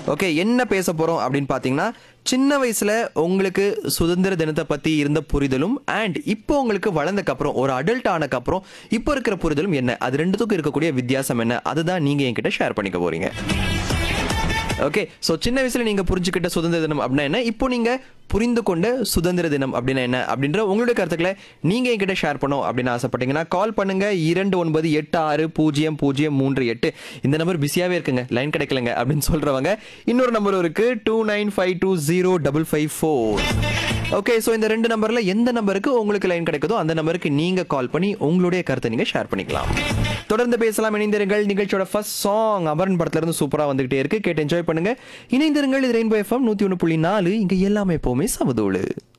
okay என்ன பேச போறோம் அப்படின்னு பாத்தீங்கன்னா சின்ன வயசுல உங்களுக்கு சுதந்திர தினத்தை பத்தி இருந்த புரிதலும் அண்ட் இப்போ உங்களுக்கு வளர்ந்தக்கு அப்புறம் ஒரு அடல்ட் ஆனக்கு அப்புறம் இப்போ இருக்கிற புரிதலும் என்ன அது ரெண்டுத்துக்கும் இருக்கக்கூடிய வித்தியாசம் என்ன அதுதான் நீங்க என்கிட்ட ஷேர் பண்ணிக்க போறீங்க ஓகே ஸோ சின்ன வயசுல நீங்க புரிஞ்சுக்கிட்ட சுதந்திர தினம் அப்படின்னா என்ன இப்போ நீங்க புரிந்து கொண்ட சுதந்திர தினம் அப்படின்னா என்ன அப்படின்ற உங்களுடைய கருத்துக்களை நீங்க என்கிட்ட ஷேர் பண்ணோம் அப்படின்னு ஆசைப்பட்டீங்கன்னா கால் பண்ணுங்க இரண்டு ஒன்பது எட்டு ஆறு பூஜ்ஜியம் பூஜ்ஜியம் மூன்று எட்டு இந்த நம்பர் பிஸியாவே இருக்குங்க லைன் கிடைக்கலங்க அப்படின்னு சொல்றவங்க இன்னொரு நம்பர் இருக்கு two nine five two zero double five four okay so இந்த ரெண்டு நம்பர்ல எந்த நம்பருக்கு உங்களுக்கு லைன் கிடைக்குதோ அந்த நம்பருக்கு நீங்க கால் பண்ணி உங்களுடைய கருத்தை நீங்க ஷேர் பண்ணிக்கலாம் தொடர்ந்து பேசலாம் இணைந்திருங்கள் நிகழ்ச்சியோட ஃபர்ஸ்ட் சாங் அமரன் படத்துல இருந்து சூப்பரா வந்துகிட்டே இருக்கு கேட்டு என்ஜாய் பண்ணுங்க இணைந்திருங்கள் இது ரெயின்போ எஃப்எம் நூத்தி ஒன்று புள்ளி நாலு இங்க எல்லாமே எப்பவுமே சமதோடு